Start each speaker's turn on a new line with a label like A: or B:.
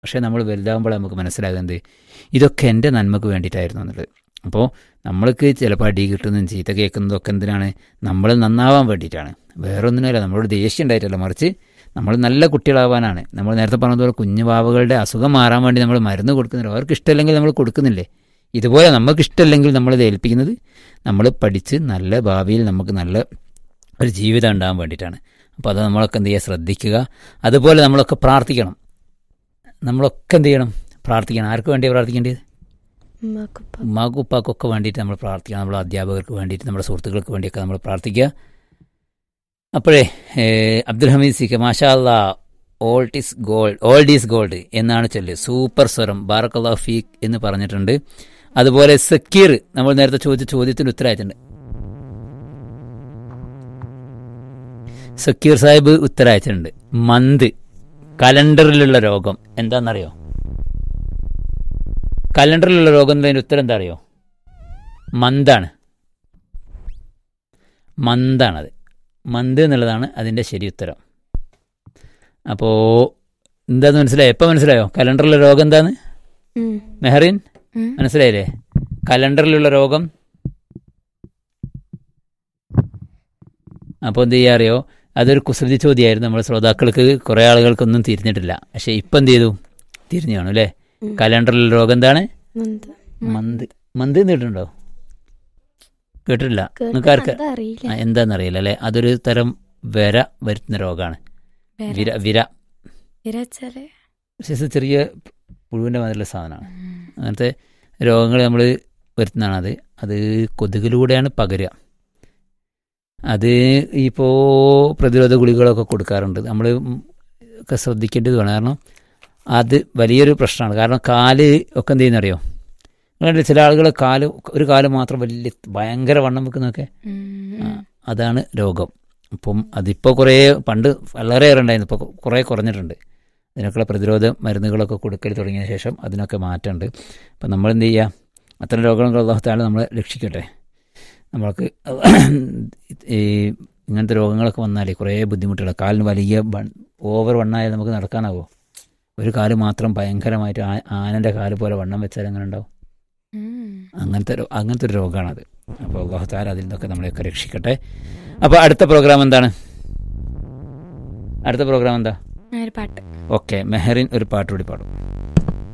A: പക്ഷേ നമ്മൾ വലുതാകുമ്പോൾ നമുക്ക് മനസ്സിലാകുന്നത് ഇതൊക്കെ എൻ്റെ നന്മക്ക് വേണ്ടിയിട്ടായിരുന്നു എന്നുള്ളത് അപ്പോൾ നമ്മൾക്ക് ചിലപ്പോൾ അടി കിട്ടുന്നതും ചീത്ത കേൾക്കുന്നതൊക്കെ എന്തിനാണ് നമ്മൾ നന്നാവാൻ വേണ്ടിയിട്ടാണ് വേറെ ഒന്നിനല്ല നമ്മളോട് ദേഷ്യം ഉണ്ടായിട്ടല്ല മറിച്ച് നമ്മൾ നല്ല കുട്ടികളാവാനാണ് നമ്മൾ നേരത്തെ പറഞ്ഞതുപോലെ കുഞ്ഞു പാവകളുടെ അസുഖം മാറാൻ വേണ്ടി നമ്മൾ മരുന്ന് കൊടുക്കുന്നില്ല അവർക്ക് ഇഷ്ടമല്ലെങ്കിൽ നമ്മൾ കൊടുക്കുന്നില്ലേ ഇതുപോലെ നമുക്ക് ഇഷ്ടമല്ലെങ്കിൽ നമ്മളിത് ഏൽപ്പിക്കുന്നത് നമ്മൾ പഠിച്ച് നല്ല ഭാവിയിൽ നമുക്ക് നല്ല ഒരു ജീവിതം ഉണ്ടാകാൻ വേണ്ടിയിട്ടാണ് അപ്പോൾ അത് നമ്മളൊക്കെ എന്ത് ചെയ്യുക ശ്രദ്ധിക്കുക അതുപോലെ നമ്മളൊക്കെ പ്രാർത്ഥിക്കണം നമ്മളൊക്കെ എന്ത് ചെയ്യണം പ്രാർത്ഥിക്കണം ആർക്ക് വേണ്ടിയാണ് പ്രാർത്ഥിക്കേണ്ടത്
B: ഉമ്മാക്കുപ്പ
A: ഉമ്മാക്കും ഉപ്പാക്കൊക്കെ വേണ്ടിയിട്ട് നമ്മൾ പ്രാർത്ഥിക്കണം നമ്മുടെ അധ്യാപകർക്ക് വേണ്ടിയിട്ട് നമ്മുടെ സുഹൃത്തുക്കൾക്ക് വേണ്ടിയൊക്കെ നമ്മൾ പ്രാർത്ഥിക്കുക അപ്പോഴേ ഏഹ്, അബ്ദുൽ ഹമീദ് സിക്ക് മാഷാ അല്ലാ old is gold old is gold എന്നാണ് ചൊല്ല് സൂപ്പർ സ്വരം ബാറക്കല്ലാ ഫീഖ് എന്ന് പറഞ്ഞിട്ടുണ്ട് അതുപോലെ സക്കീർ നമ്മൾ നേരത്തെ ചോദിച്ച ചോദ്യത്തിന് ഉത്തരമായിട്ടുണ്ട് സക്കീർ സാഹിബ് ഉത്തരയച്ചിട്ടുണ്ട് മന്ത് കലണ്ടറിലുള്ള രോഗം എന്താണെന്നറിയോ കലണ്ടറിലുള്ള രോഗം എന്നതിൻ്റെ ഉത്തരം എന്താ അറിയോ മന്താണ് മന്താണത് മന്ത് എന്നുള്ളതാണ് അതിൻ്റെ ശരി ഉത്തരം അപ്പോൾ എന്താന്ന് മനസ്സിലായോ എപ്പോൾ മനസ്സിലായോ കലണ്ടറിലുള്ള രോഗം എന്താന്ന്
B: ഉം.
A: മെഹറിൻ
B: ഉം.
A: മനസ്സിലായില്ലേ കലണ്ടറിലുള്ള രോഗം അപ്പോൾ എന്ത് ചെയ്യാ അറിയോ അതൊരു കുസൃതി ചോദ്യമായിരുന്നു നമ്മുടെ ശ്രോതാക്കൾക്ക് കുറേ ആളുകൾക്കൊന്നും തിരിഞ്ഞിട്ടില്ല പക്ഷേ ഇപ്പം എന്ത് ചെയ്തു തിരിഞ്ഞു കാണും അല്ലേ
B: ഉം.
A: കലണ്ടറിലുള്ള രോഗം എന്താണ്
B: മന്ത്.
A: മന്ത് മന്ത് എന്ന് കേട്ടിട്ടുണ്ടോ കേട്ടിട്ടില്ല
B: കേട്ട്
A: നിങ്ങൾക്ക് ആർക്ക്
B: എന്താ അറിയില്ല
A: ആ, എന്താണെന്നറിയില്ല അല്ലേ അതൊരു തരം വര വരുത്തുന്ന രോഗമാണ്
B: വേറെ.
A: വിര വിര
B: വിരച്ചാല്
A: പക്ഷേ ഇത് ചെറിയ പുഴുവിൻ്റെ മാതിരിയുള്ള സാധനമാണ് അങ്ങനത്തെ രോഗങ്ങൾ നമ്മൾ വരുത്തുന്നതാണ് അത് അത് കൊതുകിലൂടെയാണ് പകരുക അത് ഇപ്പോൾ പ്രതിരോധ ഗുളികളൊക്കെ കൊടുക്കാറുണ്ട് നമ്മൾ ഒക്കെ ശ്രദ്ധിക്കേണ്ടതുമാണ് കാരണം അത് വലിയൊരു പ്രശ്നമാണ് കാരണം കാല് ഒക്കെ എന്ത് ചെയ്യുന്നറിയോ നിങ്ങളുടെ ചില ആളുകൾ കാല് ഒരു കാല് മാത്രം വലിയ ഭയങ്കര വണ്ണം വെക്കുന്നതൊക്കെ ആ, അതാണ് രോഗം അപ്പം അതിപ്പോൾ കുറേ പണ്ട് വളരെയേറെ ഉണ്ടായിരുന്നു ഇപ്പോൾ കുറേ കുറഞ്ഞിട്ടുണ്ട് അതിനൊക്കെയുള്ള പ്രതിരോധ മരുന്നുകളൊക്കെ കൊടുക്കൽ തുടങ്ങിയ ശേഷം അതിനൊക്കെ മാറ്റമുണ്ട് അപ്പം നമ്മൾ എന്ത് ചെയ്യുക അത്തരം രോഗങ്ങൾ അള്ളാഹത്താലും നമ്മളെ രക്ഷിക്കട്ടെ നമ്മൾക്ക് ഈ ഇങ്ങനത്തെ രോഗങ്ങളൊക്കെ വന്നാലേ കുറേ ബുദ്ധിമുട്ടുകൾ കാലിന് വലിയ വൺ ഓവർ വണ്ണായാൽ നമുക്ക് നടക്കാനാവോ ഒരു കാല് മാത്രം ഭയങ്കരമായിട്ട് ആ ആനൻ്റെ കാല് പോലെ വണ്ണം വെച്ചാൽ എങ്ങനെ ഉണ്ടാവും അങ്ങനത്തെ ഒരു അങ്ങനത്തെ ഒരു രോഗമാണത് അപ്പോൾ അള്ളാഹുത്താല അതിൽ നിന്നൊക്കെ നമ്മളെയൊക്കെ രക്ഷിക്കട്ടെ അപ്പോൾ അടുത്ത പ്രോഗ്രാം എന്താണ് അടുത്ത പ്രോഗ്രാം എന്താ
B: ഒരു പാട്ട്
A: ഓക്കെ മെഹറിൻ ഒരു പാട്ട് കൂടി പാടും